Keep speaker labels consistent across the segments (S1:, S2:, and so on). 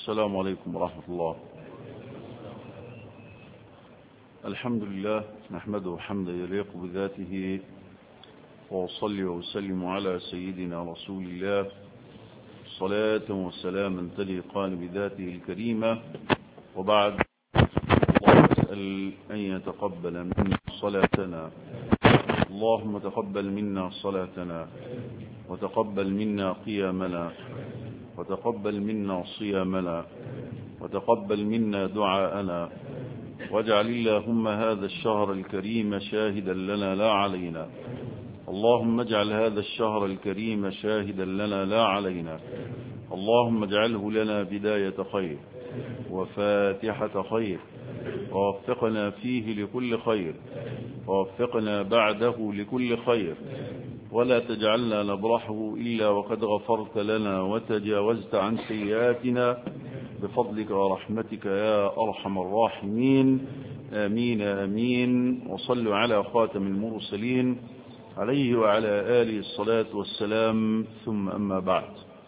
S1: السلام عليكم ورحمة الله الحمد لله نحمده حمدا يليق بذاته وأصلي وأسلم على سيدنا رسول الله صلاة وسلاما تليقان بذاته الكريمة وبعد الله أسأل أن يتقبل منا صلاتنا اللهم تقبل منا صلاتنا وتقبل منا قيامنا وتقبل منا صيامنا وتقبل منا دعاءنا واجعل اللهم هذا الشهر الكريم شاهدا لنا لا علينا اللهم اجعل هذا الشهر الكريم شاهدا لنا لا علينا اللهم اجعله لنا بداية خير وفاتحة خير ووفقنا فيه لكل خير ووفقنا بعده لكل خير ولا تجعلنا نبرحه إلا وقد غفرت لنا وتجاوزت عن سيئاتنا بفضلك ورحمتك يا أرحم الراحمين آمين آمين وصلوا على خاتم المرسلين عليه وعلى آله الصلاة والسلام ثم أما بعد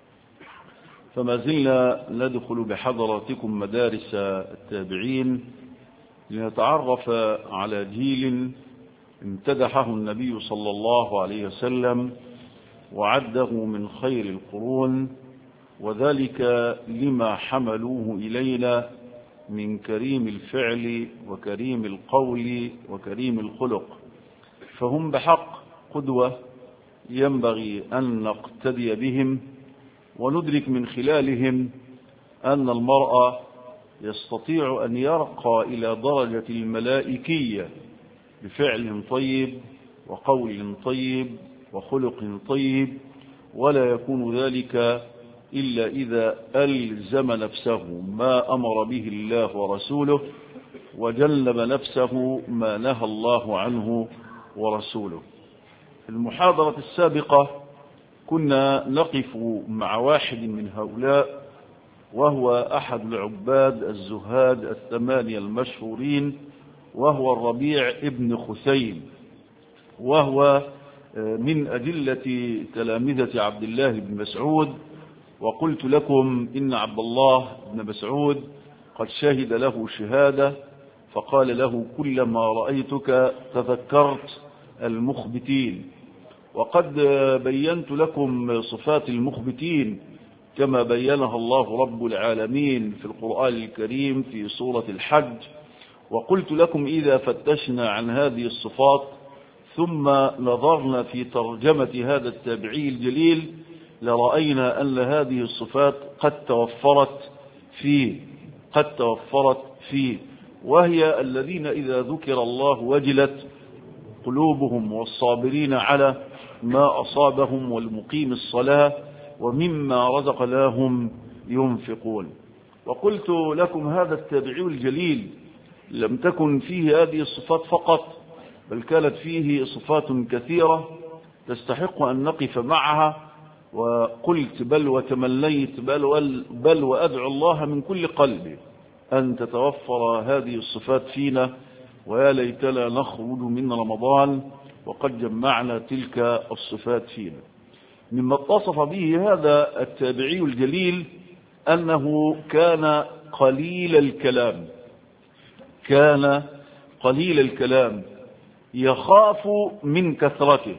S1: فما زلنا ندخل بحضراتكم مدارس التابعين لنتعرف على جيل امتدحه النبي صلى الله عليه وسلم وعده من خير القرون وذلك لما حملوه إلينا من كريم الفعل وكريم القول وكريم الخلق فهم بحق قدوة ينبغي أن نقتدي بهم وندرك من خلالهم أن المرأة يستطيع أن يرقى إلى درجة الملائكية بفعل طيب وقول طيب وخلق طيب ولا يكون ذلك إلا إذا ألزم نفسه ما أمر به الله ورسوله وجلب نفسه ما نهى الله عنه ورسوله في المحاضرة السابقة كنا نقف مع واحد من هؤلاء وهو أحد العباد الزهاد الثمانية المشهورين وهو الربيع ابن خثيم وهو من أدلة تلامذة عبد الله بن مسعود وقلت لكم إن عبد الله بن مسعود قد شهد له شهادة فقال له كلما رأيتك تذكرت المخبتين وقد بينت لكم صفات المخبتين كما بينها الله رب العالمين في القرآن الكريم في سورة الحج وقلت لكم إذا فتشنا عن هذه الصفات ثم نظرنا في ترجمة هذا التابعي الجليل لرأينا أن هذه الصفات قد توفرت فيه قد توفرت فيه وهي الذين إذا ذكر الله وجلت قلوبهم والصابرين على ما أصابهم والمقيم الصلاة ومما رزقناهم ينفقون وقلت لكم هذا التابعي الجليل لم تكن فيه هذه الصفات فقط بل كانت فيه صفات كثيرة تستحق أن نقف معها وقلت بل وتمليت بل, بل وأدعو الله من كل قلبي أن تتوفر هذه الصفات فينا ويا ليتنا نخرج من رمضان وقد جمعنا تلك الصفات فينا مما اتصف به هذا التابعي الجليل أنه كان قليل الكلام كان قليل الكلام يخاف من كثرته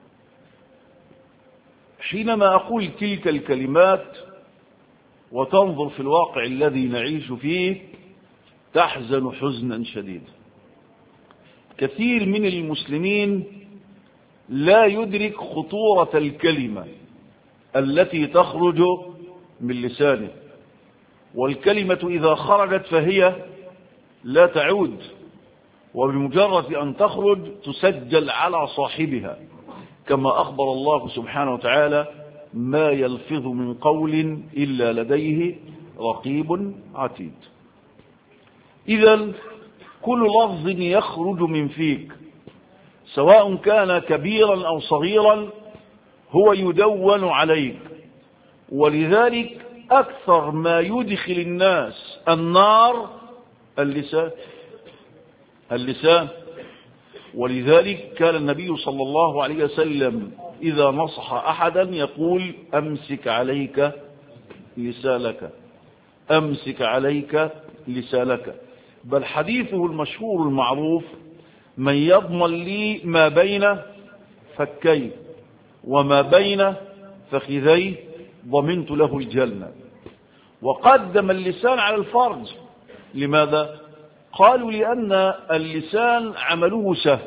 S1: حينما أقول تلك الكلمات وتنظر في الواقع الذي نعيش فيه تحزن حزنا شديدا كثير من المسلمين لا يدرك خطورة الكلمة التي تخرج من لسانه والكلمة إذا خرجت فهي لا تعود وبمجرد أن تخرج تسجل على صاحبها كما أخبر الله سبحانه وتعالى ما يلفظ من قول إلا لديه رقيب عتيد إذا كل لفظ يخرج من فيك سواء كان كبيرا أو صغيرا هو يدون عليك ولذلك أكثر ما يدخل الناس النار اللسان اللسان ولذلك كان النبي صلى الله عليه وسلم إذا نصح أحدا يقول أمسك عليك لسانك أمسك عليك لسانك بل حديثه المشهور المعروف من يضمن لي ما بين فكي وما بين فخذي ضمنت له الجنة وقدم اللسان على الفرج لماذا قالوا لأن اللسان عمله سهل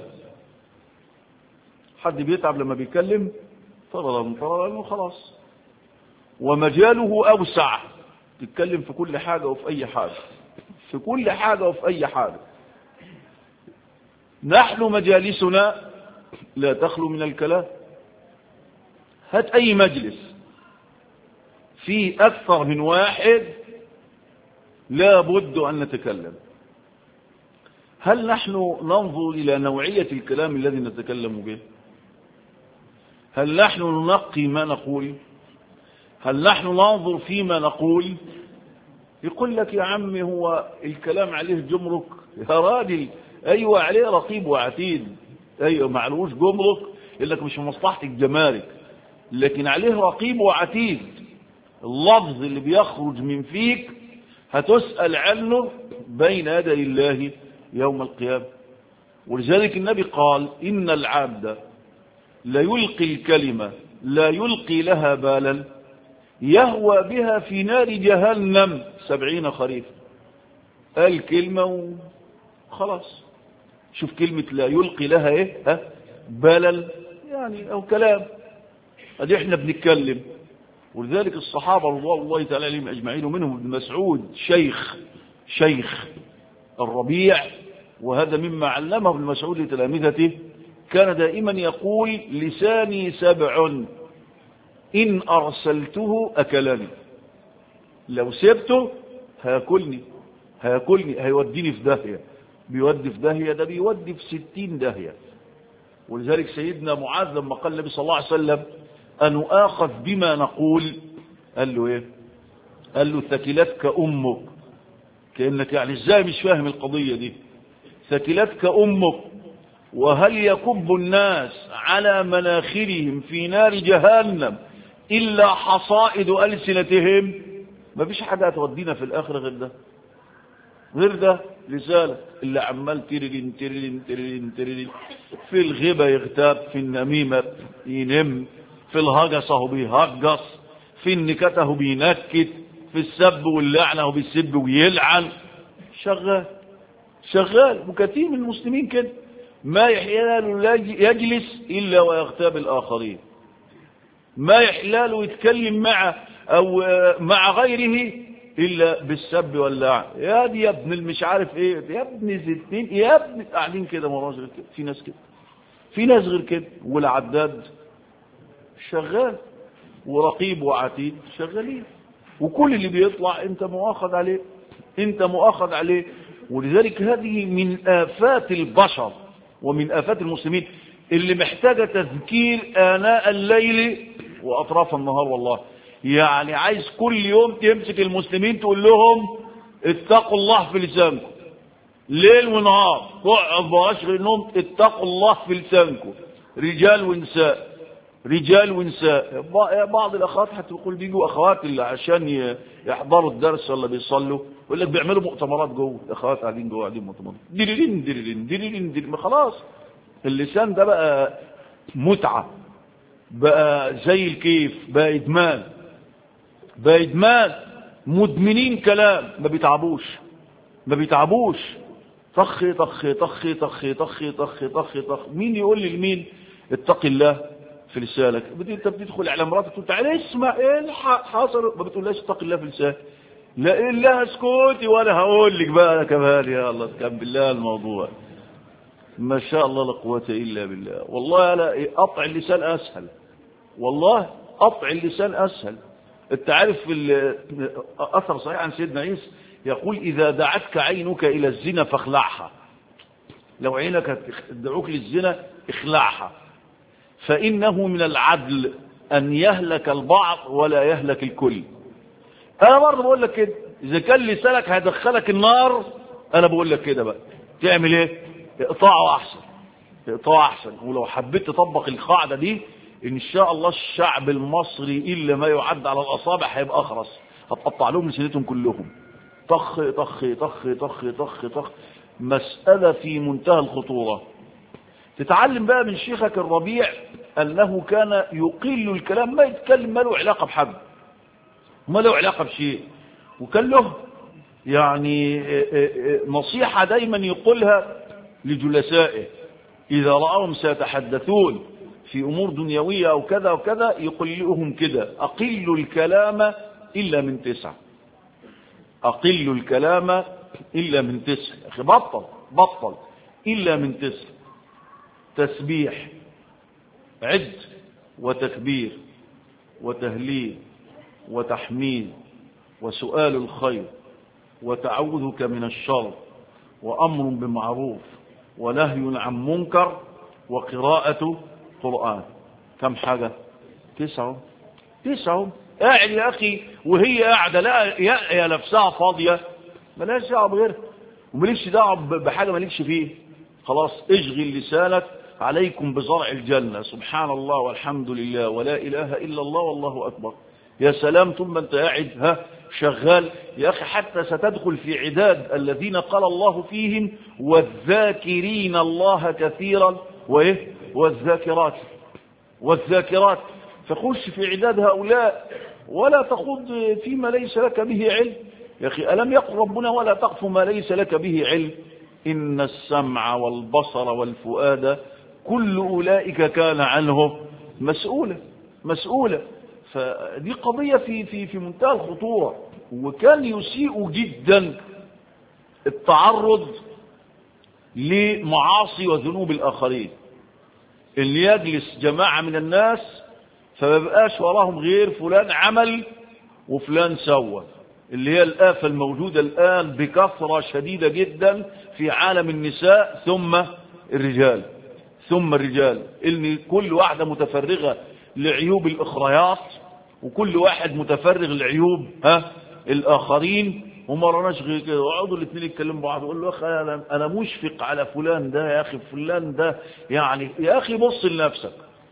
S1: حد بيتعب لما بيتكلم طرلا طرلا وخلاص ومجاله أوسع تتكلم في كل حاجة وفي أي حاجة في كل حاجة وفي أي حاجة نحن مجالسنا لا تخلو من الكلام هات أي مجلس فيه أكثر من واحد لا بد أن نتكلم هل نحن ننظر إلى نوعية الكلام الذي نتكلم به هل نحن ننقي ما نقول هل نحن ننظر فيما نقول يقول لك يا عمي هو الكلام عليه جمرك يا راجل ايوه عليه رقيب وعتيد ايوه معلوش جمرك يقول لك مش في مصلحه الجمارك لكن عليه رقيب وعتيد اللفظ اللي بيخرج من فيك هتسأل عنه بين يدي الله يوم القيامة ولذلك النبي قال إن العبد لا يلقي الكلمة لا يلقي لها بالا يهوى بها في نار جهنم سبعين خريفا قال كلمة وخلاص شوف كلمة لا يلقي لها ايه ها بالا يعني او كلام ادي احنا بنتكلم ولذلك الصحابة رضوان الله تعالى عليهم اجمعين ومنهم ابن مسعود شيخ شيخ الربيع وهذا مما علمه ابن مسعود لتلامذته كان دائما يقول لساني سبع إن أرسلته أكلني لو سبته هياكلني هياكلني هيوديني في داهية بيودي في داهية ده بيودي في ستين داهية ولذلك سيدنا معاذ لما قال النبي صلى الله عليه وسلم أن آخذ بما نقول قال له إيه قال له ثكلتك أمك كأنك يعني إزاي مش فاهم القضية دي ثكلتك أمك وهل يكب الناس على مناخرهم في نار جهنم إلا حصائد ألسنتهم ما فيش حاجة هتودينا في الآخرة غير ده غير ده لسانك اللي عمال ترلين ترلين ترلين ترلين في الغيبة يغتاب في النميمة ينم في الهجس هو بيهجس في النكت هو بينكت في السب واللعنة هو بيسب ويلعن شغال شغال وكثير من المسلمين كده ما يحلاله يجلس إلا ويغتاب الآخرين ما يحلاله يتكلم مع أو مع غيره إلا بالسب واللعن يا دي يا ابن المش عارف إيه يا ابن زيتين يا ابن قاعدين كده مراجع غير كده في ناس كده في ناس غير كده والعداد شغال ورقيب وعتيد شغالين وكل اللي بيطلع انت مؤاخذ عليه انت مؤاخذ عليه ولذلك هذه من آفات البشر ومن آفات المسلمين اللي محتاجة تذكير آناء الليل وأطراف النهار والله يعني عايز كل يوم تمسك المسلمين تقول لهم اتقوا الله في لسانكم ليل ونهار تقعد بأشغل النوم اتقوا الله في لسانكم رجال ونساء رجال ونساء بعض الاخوات هتقول بيجوا اخوات اللي عشان يحضروا الدرس ولا بيصلوا يقول لك بيعملوا مؤتمرات جوه الاخوات قاعدين جوه قاعدين مؤتمرات ديرين ديرين ديرين ديرين خلاص اللسان ده بقى متعه بقى زي الكيف بقى ادمان بقى ادمان مدمنين كلام ما بيتعبوش ما بيتعبوش طخ طخ طخ طخ طخ طخ طخ طخ مين يقول لي لمين اتق الله في لسانك انت بتدخل على مراتك تقول تعالى اسمع ايه الحق حصل ما بتقولهاش اتق الله في لسانك لا الا اسكتي وانا هقول لك بقى كمان يا الله كان بالله الموضوع ما شاء الله لا قوه الا بالله والله لا قطع اللسان اسهل والله قطع اللسان اسهل انت عارف في اثر صحيح عن سيدنا عيسى يقول اذا دعتك عينك الى الزنا فاخلعها لو عينك تدعوك للزنا اخلعها فإنه من العدل أن يهلك البعض ولا يهلك الكل أنا برضه بقول لك كده إذا كان لسانك هيدخلك النار أنا بقول لك كده بقى تعمل إيه؟ اقطعه أحسن اقطعه أحسن ولو حبيت تطبق القاعدة دي إن شاء الله الشعب المصري إلا ما يعد على الأصابع هيبقى أخرس هتقطع لهم لسانتهم كلهم طخ طخ طخ طخ طخ طخ مسألة في منتهى الخطورة تتعلم بقى من شيخك الربيع أنه كان يقل الكلام ما يتكلم ما له علاقة بحد ما له علاقة بشيء وكان له يعني نصيحة دايما يقولها لجلسائه إذا رأهم سيتحدثون في أمور دنيوية أو كذا وكذا يقول لهم كده أقل الكلام إلا من تسعة أقل الكلام إلا من تسع يا أخي بطل بطل إلا من تسع تسبيح عد وتكبير وتهليل وتحميد وسؤال الخير وتعوذك من الشر وأمر بمعروف ونهي عن منكر وقراءة قرآن كم حاجة تسعة تسعة قاعد يا أخي وهي قاعدة لا يا نفسها فاضية ملهاش دعوة بغيرها ومالكش دعوة بحاجة مالكش فيه خلاص اشغل لسانك عليكم بزرع الجنة سبحان الله والحمد لله ولا إله إلا الله والله أكبر يا سلام طول ما انت قاعد ها شغال يا أخي حتى ستدخل في عداد الذين قال الله فيهم والذاكرين الله كثيرا وإيه والذاكرات والذاكرات فخش في عداد هؤلاء ولا تخوض فيما ليس لك به علم يا أخي ألم يقل ربنا ولا تقف ما ليس لك به علم إن السمع والبصر والفؤاد كل أولئك كان عنه مسؤولة مسؤولة فدي قضية في, في, في منتهى الخطورة وكان يسيء جدا التعرض لمعاصي وذنوب الآخرين اللي يجلس جماعة من الناس فما بقاش وراهم غير فلان عمل وفلان سوى اللي هي الآفة الموجودة الآن بكثرة شديدة جدا في عالم النساء ثم الرجال ثم الرجال اللي كل واحدة متفرغة لعيوب الإخريات وكل واحد متفرغ لعيوب ها الآخرين وما راناش غير كده وقعدوا الاثنين يتكلموا بعض يقول له يا اخي انا انا مشفق على فلان ده يا اخي فلان ده يعني يا اخي بص لنفسك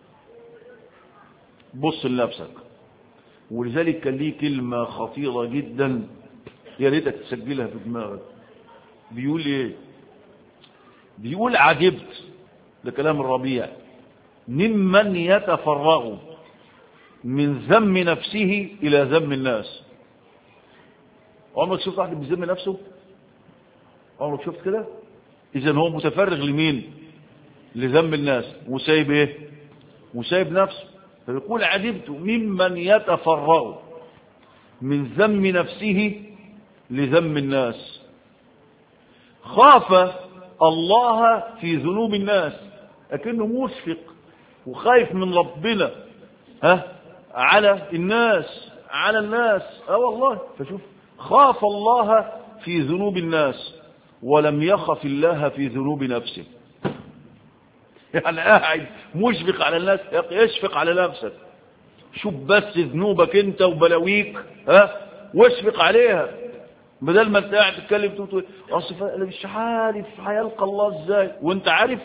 S1: بص لنفسك ولذلك كان ليه كلمة خطيرة جدا يا ريتك تسجلها في دماغك بيقول ايه بيقول عجبت ده كلام الربيع ممن يتفرغ من ذم نفسه إلى ذم الناس عمرك شفت واحد بيذم نفسه عمرك شفت كده إذا هو متفرغ لمين لذم الناس وسايب ايه وسايب نفسه فيقول عجبت ممن يتفرغ من ذم نفسه لذم الناس خاف الله في ذنوب الناس لكنه مشفق وخايف من ربنا ها على الناس على الناس اه والله فشوف خاف الله في ذنوب الناس ولم يخف الله في ذنوب نفسه يعني قاعد مشفق على الناس اشفق على نفسك شوف بس ذنوبك انت وبلاويك ها واشفق عليها بدل ما انت قاعد تتكلم تقول اصل انا مش عارف هيلقى الله ازاي وانت عارف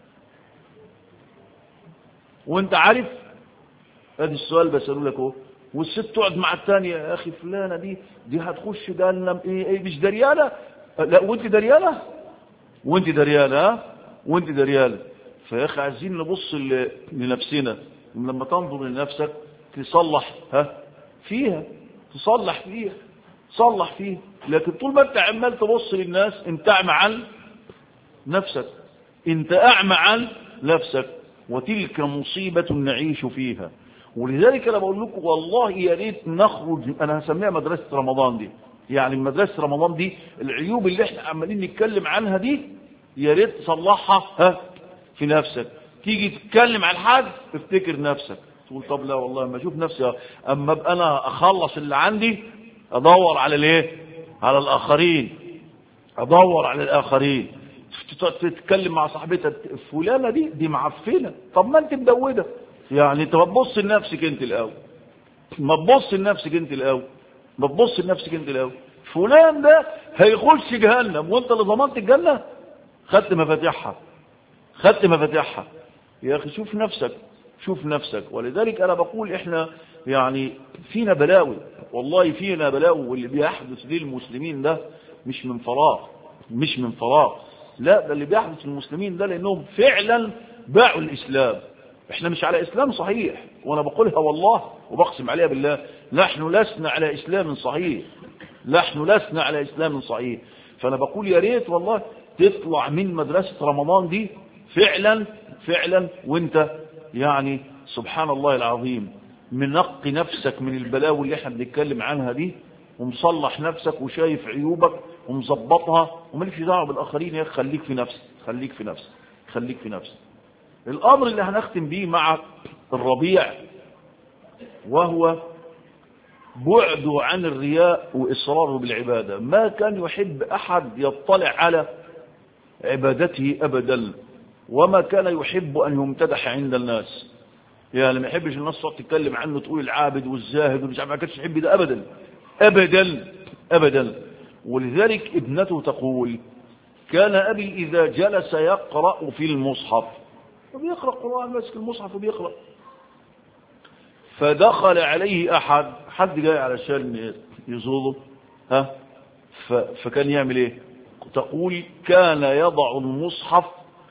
S1: وانت عارف ادي السؤال بسأله لك اهو والست تقعد مع الثانيه يا اخي فلانه دي دي هتخش جهنم ايه ايه مش دريانه لا وانت دريانه وانت دريانه ها وانت دريانه فيا اخي عايزين نبص لنفسنا لما تنظر لنفسك تصلح ها فيها تصلح فيها تصلح فيها لكن طول ما انت عمال تبص للناس انت اعمى عن نفسك انت اعمى عن نفسك وتلك مصيبة نعيش فيها ولذلك انا بقول لكم والله يا ريت نخرج انا هسميها مدرسة رمضان دي يعني مدرسة رمضان دي العيوب اللي احنا عمالين نتكلم عنها دي يا ريت تصلحها ها في نفسك تيجي تتكلم عن حد تفتكر نفسك تقول طب لا والله ما اشوف نفسي اما ابقى انا اخلص اللي عندي ادور على الايه على الاخرين ادور على الاخرين تتكلم مع صاحبتها فلانه دي دي معفنه طب ما انت مدوده يعني انت ما تبص لنفسك انت الاول ما تبص لنفسك انت الاول ما تبص لنفسك انت الاول فلان ده هيخش جهنم وانت اللي ضمنت الجنه خدت مفاتيحها خدت مفاتيحها يا اخي شوف نفسك شوف نفسك ولذلك انا بقول احنا يعني فينا بلاوي والله فينا بلاوي واللي بيحدث للمسلمين ده مش من فراغ مش من فراغ لا ده اللي بيحدث للمسلمين ده لانهم فعلا باعوا الاسلام احنا مش على اسلام صحيح وانا بقولها والله وبقسم عليها بالله نحن لسنا على اسلام صحيح نحن لسنا على اسلام صحيح فانا بقول يا ريت والله تطلع من مدرسة رمضان دي فعلا فعلا وانت يعني سبحان الله العظيم منقي نفسك من البلاوي اللي احنا بنتكلم عنها دي ومصلح نفسك وشايف عيوبك ومظبطها ومالكش دعوه بالاخرين يا خليك في نفسك خليك في نفسك خليك في نفسك الامر اللي هنختم بيه مع الربيع وهو بعده عن الرياء واصراره بالعباده ما كان يحب احد يطلع على عبادته ابدا وما كان يحب ان يمتدح عند الناس يعني ما يحبش الناس تقعد تتكلم عنه تقول العابد والزاهد ومش عارف ما كانش يحب ده ابدا ابدا ابدا ولذلك ابنته تقول كان ابي اذا جلس يقرا في المصحف وبيقرا قران ماسك المصحف وبيقرا فدخل عليه احد حد جاي علشان يزوره ها فكان يعمل ايه تقول كان يضع المصحف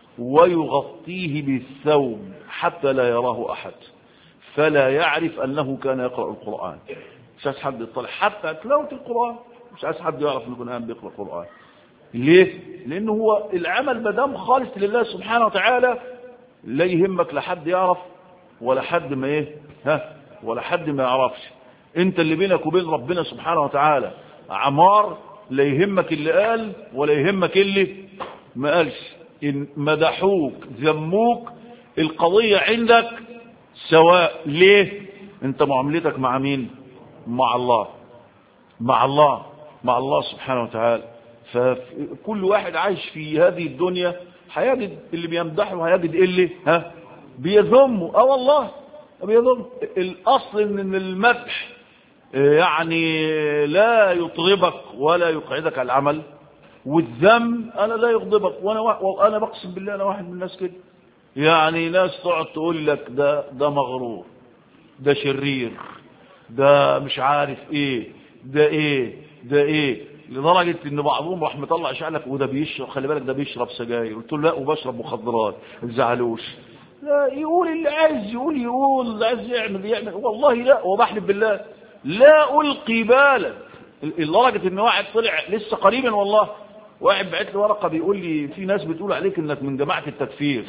S1: ويغطيه بالثوب حتى لا يراه أحد فلا يعرف أنه كان يقرأ القرآن مش عايز حد يطلع حتى تلاوة القرآن مش عايز حد يعرف أنه كان بيقرأ القرآن ليه؟ لأنه هو العمل ما دام خالص لله سبحانه وتعالى لا يهمك لا حد يعرف ولا حد ما ايه ها ولا حد ما يعرفش انت اللي بينك وبين ربنا سبحانه وتعالى عمار لا يهمك اللي قال ولا يهمك اللي ما قالش إن مدحوك ذموك القضية عندك سواء ليه انت معاملتك مع مين مع الله مع الله مع الله سبحانه وتعالى فكل واحد عايش في هذه الدنيا هيجد اللي بيمدحه هيجد اللي ها بيذمه اه والله بيذم الاصل ان المدح يعني لا يطربك ولا يقعدك على العمل والذم انا لا يغضبك وانا وانا بقسم بالله انا واحد من الناس كده يعني ناس تقعد تقول لك ده ده مغرور ده شرير ده مش عارف ايه ده ايه ده ايه لدرجة ان بعضهم راح مطلع شعلك وده بيشرب خلي بالك ده بيشرب سجاير قلت له لا وبشرب مخدرات ما تزعلوش لا يقول اللي عايز يقول يقول اللي عايز يعمل يعمل والله لا وبحلف بالله لا القي بالا لدرجة ان واحد طلع لسه قريبا والله واحد بعت لي ورقه بيقول لي في ناس بتقول عليك انك من جماعه التكفير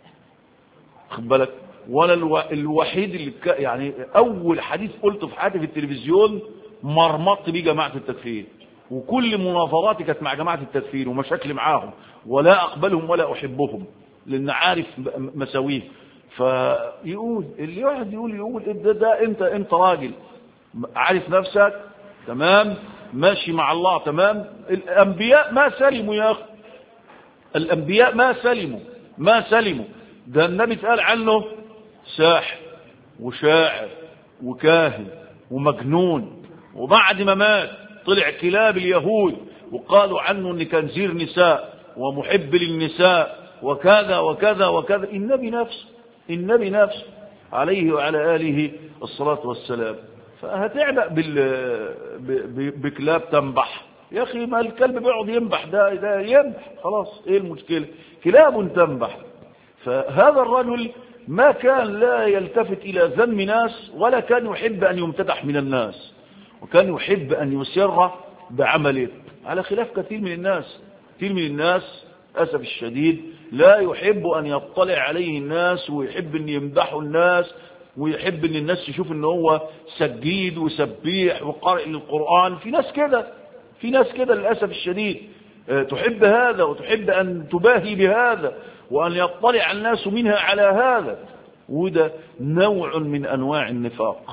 S1: خد بالك وانا الو... الوحيد اللي ك... يعني اول حديث قلته في حياتي في التلفزيون مرمطت بيه جماعه التكفير وكل مناظراتي كانت مع جماعه التكفير ومشاكلي معاهم ولا اقبلهم ولا احبهم لان عارف مساويه فيقول اللي واحد يقول يقول ده, ده انت انت راجل عارف نفسك تمام ماشي مع الله تمام الأنبياء ما سلموا يا أخي الأنبياء ما سلموا ما سلموا ده النبي اتقال عنه ساحر وشاعر وكاهن ومجنون وبعد ما مات طلع كلاب اليهود وقالوا عنه ان كان زير نساء ومحب للنساء وكذا وكذا وكذا النبي نفسه النبي نفسه عليه وعلى آله الصلاة والسلام فهتعلق بال... ب... بكلاب تنبح يا أخي ما الكلب بيقعد ينبح ده ده ينبح خلاص إيه المشكلة كلاب تنبح فهذا الرجل ما كان لا يلتفت إلى ذم ناس ولا كان يحب أن يمتدح من الناس وكان يحب أن يسر بعمله على خلاف كثير من الناس كثير من الناس أسف الشديد لا يحب أن يطلع عليه الناس ويحب أن يمدحوا الناس ويحب أن الناس تشوف أن هو سجيد وسبيح وقارئ للقرآن في ناس كده في ناس كده للأسف الشديد تحب هذا وتحب أن تباهي بهذا وأن يطلع الناس منها على هذا وده نوع من أنواع النفاق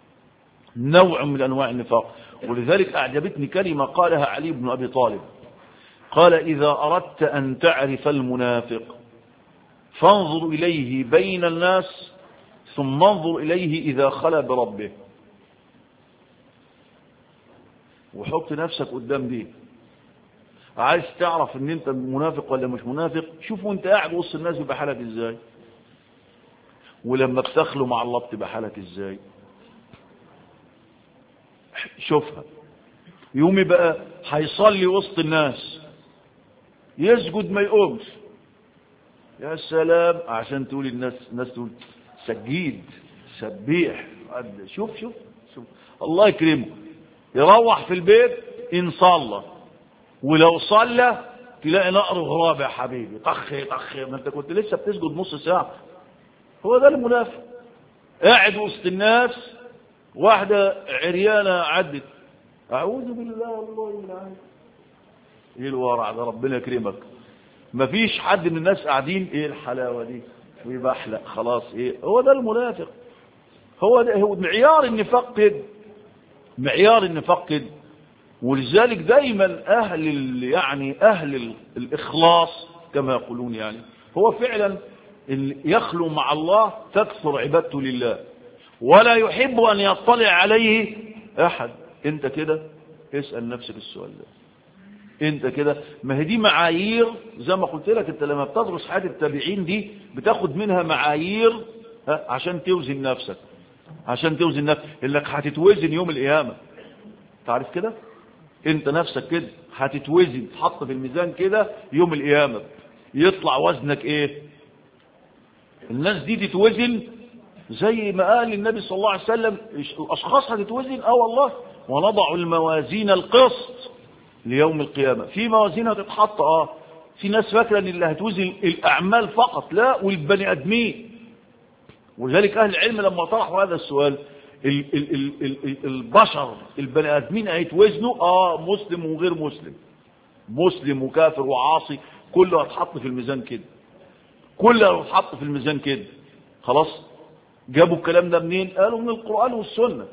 S1: نوع من أنواع النفاق ولذلك أعجبتني كلمة قالها علي بن أبي طالب قال إذا أردت أن تعرف المنافق فانظر إليه بين الناس ثم انظر إليه إذا خلى بربه وحط نفسك قدام دي عايز تعرف ان انت منافق ولا مش منافق شوف وانت قاعد وسط الناس بيبقى حالك ازاي ولما بتخلو مع الله بتبقى حالك ازاي شوفها يوم بقى هيصلي وسط الناس يسجد ما يقومش يا سلام عشان تقول الناس الناس تقول سجيد سبيح شوف شوف شوف الله يكرمه يروح في البيت ان صلى ولو صلى تلاقي نقر غراب يا حبيبي طخ طخ ما انت كنت لسه بتسجد نص ساعه هو ده المنافق قاعد وسط الناس واحده عريانه عدت اعوذ بالله الله يلعنك ايه الورع ده ربنا يكرمك مفيش حد من الناس قاعدين ايه الحلاوه دي ويبحلق خلاص ايه هو ده المنافق هو ده هو معيار النفاق كده معيار النفاق كده ولذلك دايما اهل ال- يعني اهل ال- الاخلاص كما يقولون يعني هو فعلا اللي يخلو مع الله تكثر عبادته لله ولا يحب ان يطلع عليه احد انت كده اسال نفسك السؤال ده انت كده ما هي دي معايير زي ما قلت لك انت لما بتدرس حاجه التابعين دي بتاخد منها معايير ها، عشان توزن نفسك عشان توزن نفسك انك هتتوزن يوم القيامه تعرف كده انت نفسك كده هتتوزن تحط في الميزان كده يوم القيامه يطلع وزنك ايه الناس دي تتوزن زي ما قال النبي صلى الله عليه وسلم الاشخاص هتتوزن اه والله ونضع الموازين القسط ليوم القيامة في موازين هتتحط اه في ناس فاكرة ان اللي هتوزن الاعمال فقط لا والبني ادمين ولذلك اهل العلم لما طرحوا هذا السؤال ال ال ال ال ال البشر البني ادمين هيتوزنوا اه مسلم وغير مسلم مسلم وكافر وعاصي كله هتحط في الميزان كده كله هتحط في الميزان كده خلاص جابوا الكلام ده منين قالوا من القرآن والسنة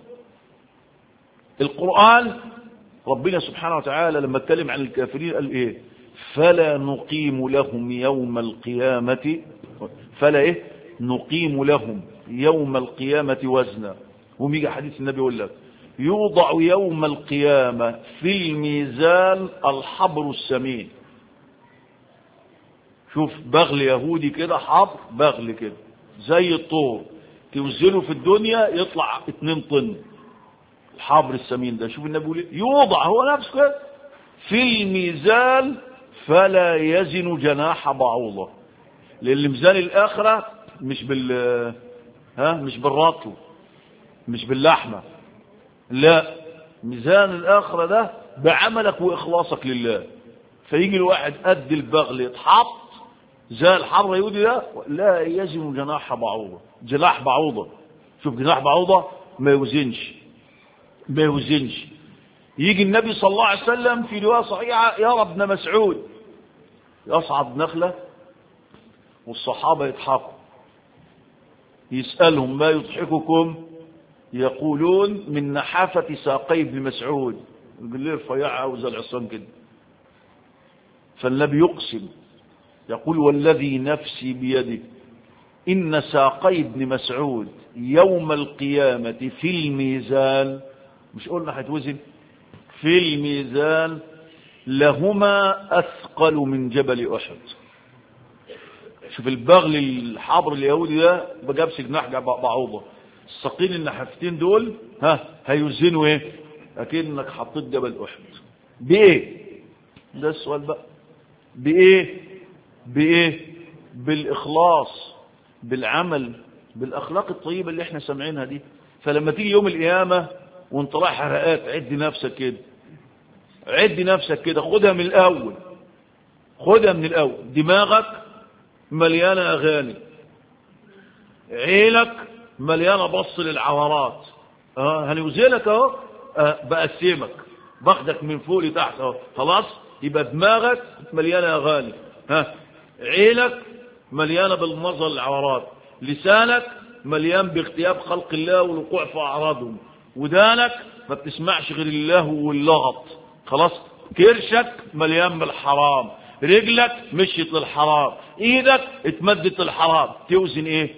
S1: القرآن ربنا سبحانه وتعالى لما اتكلم عن الكافرين قال ايه فلا نقيم لهم يوم القيامة فلا ايه نقيم لهم يوم القيامة وزنا وميجي حديث النبي يقول لك يوضع يوم القيامة في الميزان الحبر السمين شوف بغل يهودي كده حبر بغل كده زي الطور توزنه في الدنيا يطلع 2 طن الحبر السمين ده شوف النبي يقول إيه؟ يوضع هو نفسه كده في الميزان فلا يزن جناح بعوضة لان ميزان الاخره مش بال ها مش بالرطل مش باللحمه لا ميزان الاخره ده بعملك واخلاصك لله فيجي الواحد قد البغل يتحط زي الحر يهودي ده لا يزن جناح بعوضه جناح بعوضه شوف جناح بعوضه ما يوزنش ما يوزنش يجي النبي صلى الله عليه وسلم في روايه صحيحه يرى ابن مسعود يصعد نخله والصحابه يضحكوا يسالهم ما يضحككم يقولون من نحافه ساقي ابن مسعود يقول لي رفيعه وزي العصام كده فالنبي يقسم يقول والذي نفسي بيده إن ساقي ابن مسعود يوم القيامة في الميزان مش قلنا هيتوزن في الميزان لهما أثقل من جبل أحد شوف البغل الحبر اليهودي ده ما جابش جناح بعوضة الساقين النحافتين دول ها هيوزنوا ايه اكنك حطيت جبل احد بايه ده السؤال بقى بايه بايه بالاخلاص بالعمل بالاخلاق الطيبه اللي احنا سامعينها دي فلما تيجي يوم القيامه وانت رايح حرقات عد نفسك كده عد نفسك كده خدها من الاول خدها من الاول دماغك مليانه اغاني عينك مليانه بص للعورات اه هنوزنك اهو آه بقسمك باخدك من فوق لتحت اهو خلاص يبقى دماغك مليانه اغاني ها عينك مليانه بالنظر للعورات لسانك مليان باغتياب خلق الله والوقوع في اعراضهم ودانك ما بتسمعش غير الله واللغط خلاص كرشك مليان بالحرام رجلك مشيت للحرام ايدك اتمدت للحرام توزن ايه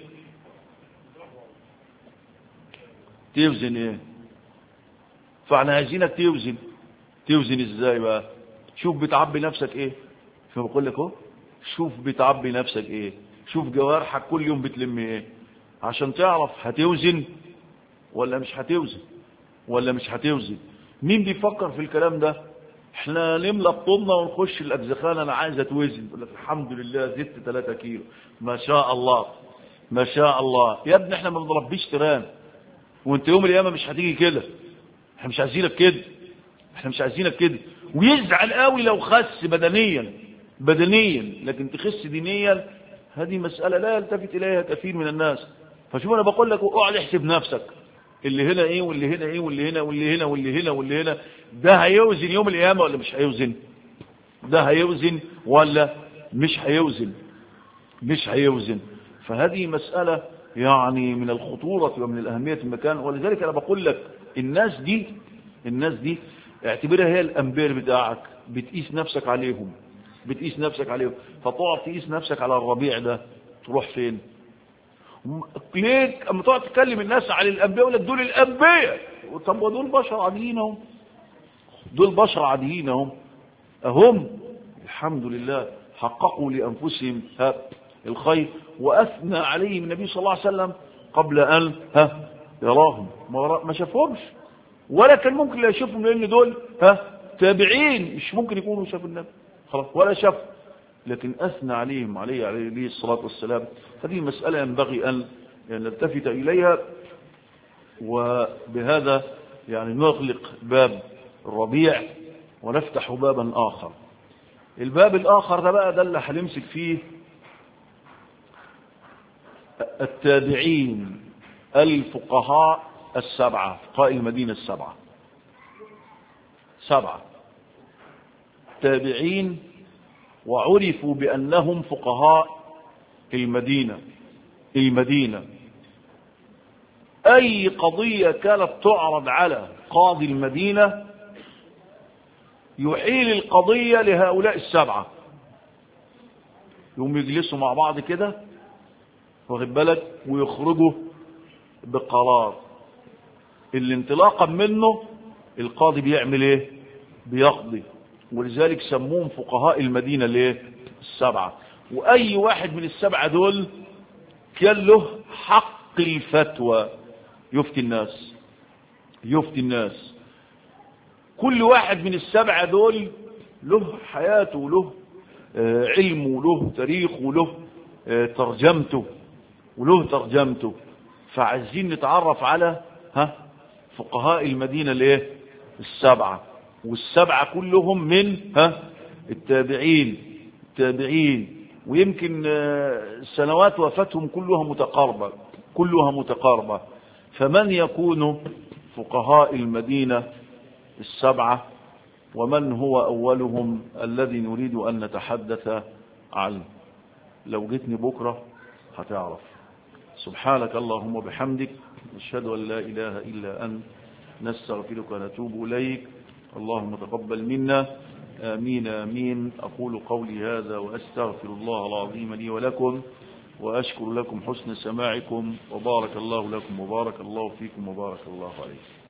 S1: توزن ايه فاحنا عايزينك توزن توزن ازاي بقى شوف بتعبي نفسك ايه شوف بقول لك اهو شوف بتعبي نفسك ايه شوف جوارحك كل يوم بتلم ايه عشان تعرف هتوزن ولا مش هتوزن ولا مش هتوزن مين بيفكر في الكلام ده احنا نملى بطننا ونخش الاجزخانه انا عايز اتوزن يقول لك الحمد لله زدت 3 كيلو ما شاء الله ما شاء الله يا ابني احنا ما بنربيش تيران وانت يوم القيامه مش هتيجي كده احنا مش عايزينك كده احنا مش عايزينك كده ويزعل قوي لو خس بدنيا بدنيا لكن تخس دينيا هذه مسألة لا يلتفت إليها كثير من الناس فشوف أنا بقول لك اقعد احسب نفسك اللي هنا ايه واللي هنا ايه واللي هنا واللي هنا واللي هنا واللي هنا ده هيوزن يوم القيامة ولا مش هيوزن ده هيوزن ولا مش هيوزن مش هيوزن فهذه مسألة يعني من الخطورة ومن الأهمية المكان ولذلك أنا بقول لك الناس دي الناس دي اعتبرها هي الأنبير بتاعك بتقيس نفسك عليهم بتقيس نفسك عليهم فتقعد تقيس نفسك على الربيع ده تروح فين ليه اما تقعد تكلم الناس على الانبياء يقول لك دول الانبياء طب ودول بشر عاديين اهم دول بشر عاديين اهم اهم الحمد لله حققوا لانفسهم ها الخير واثنى عليهم النبي صلى الله عليه وسلم قبل ان ها يراهم ما شافهمش ولا كان ممكن لا يشوفهم لان دول ها تابعين مش ممكن يكونوا شافوا النبي خلاص ولا شاف لكن أثنى عليهم عليه عليه الصلاة والسلام هذه مسألة ينبغي أن نلتفت إليها وبهذا يعني نغلق باب الربيع ونفتح بابا آخر الباب الآخر ده بقى ده اللي هنمسك فيه التابعين الفقهاء السبعة فقهاء المدينة السبعة سبعة تابعين وعرفوا بأنهم فقهاء المدينة المدينة أي قضية كانت تعرض على قاضي المدينة يحيل القضية لهؤلاء السبعة يوم يجلسوا مع بعض كده واخد بالك ويخرجوا بقرار اللي انطلاقا منه القاضي بيعمل ايه بيقضي ولذلك سموهم فقهاء المدينة ليه السبعة واي واحد من السبعة دول كان له حق الفتوى يفتي الناس يفتي الناس كل واحد من السبعة دول له حياته وله علمه وله تاريخه وله ترجمته وله ترجمته فعايزين نتعرف على ها فقهاء المدينة الايه السبعة والسبعة كلهم من ها التابعين التابعين ويمكن سنوات وفاتهم كلها متقاربة كلها متقاربة فمن يكون فقهاء المدينة السبعة ومن هو أولهم الذي نريد أن نتحدث عنه لو جيتني بكرة هتعرف سبحانك اللهم وبحمدك نشهد أن لا إله إلا أنت نستغفرك ونتوب إليك اللهم تقبل منا آمين آمين أقول قولي هذا وأستغفر الله العظيم لي ولكم وأشكر لكم حسن سماعكم وبارك الله لكم وبارك الله فيكم وبارك الله عليكم